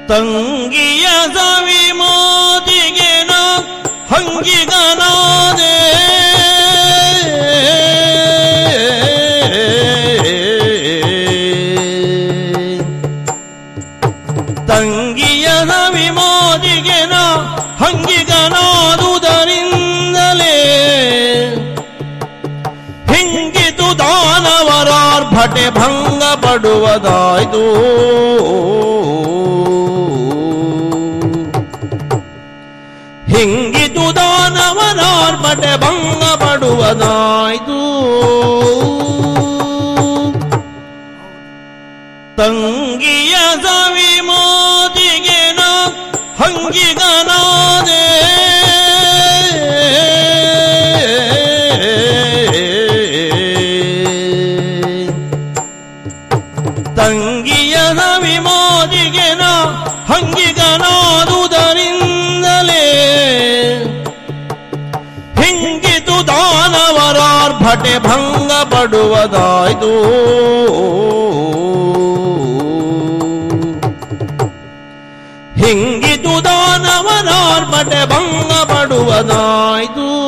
ತಂಗಿಯ ಸವಿ ಮಾತಿಗೆ ನಾ ಹಂಗಿಗನಾದೆ ತಂಗಿಯ ಸವಿ ಮಾತಿಗೆ ನಾ ಹಂಗಿಗನಾದುದರಿಂದಲೇ ಹಿಂಗಿತು ದಾನವರಾರ್ಭಟೆ ಭಂಗ ಪಡುವುದಾಯ್ತು ಹಿಂಗಿತು ದಾನವರಾರ್ಭಟೆ ಭಂಗ ಪಡುವುದಾಯ್ತು ತಂಗಿಯ ಸವಿ ಮಾತಿಗೆ ನಾ ಹಂಗಿಗನಾದೆ ತಂಗಿಯ ಸವಿ ಮಾತಿಗೆ ನಾ ಹಂಗಿಗನಾದುದರಿಂದಲೇ ಹಿಂಗಿತು ದಾನವರಾರ್ಭಟೆ ಭಂಗ ಪಡುವುದಾಯ್ತು ಹಿಂಗಿತು ದಾನವರಾರ್ಭಟೆ ಭಂಗ ಪಡುವುದಾಯ್ತು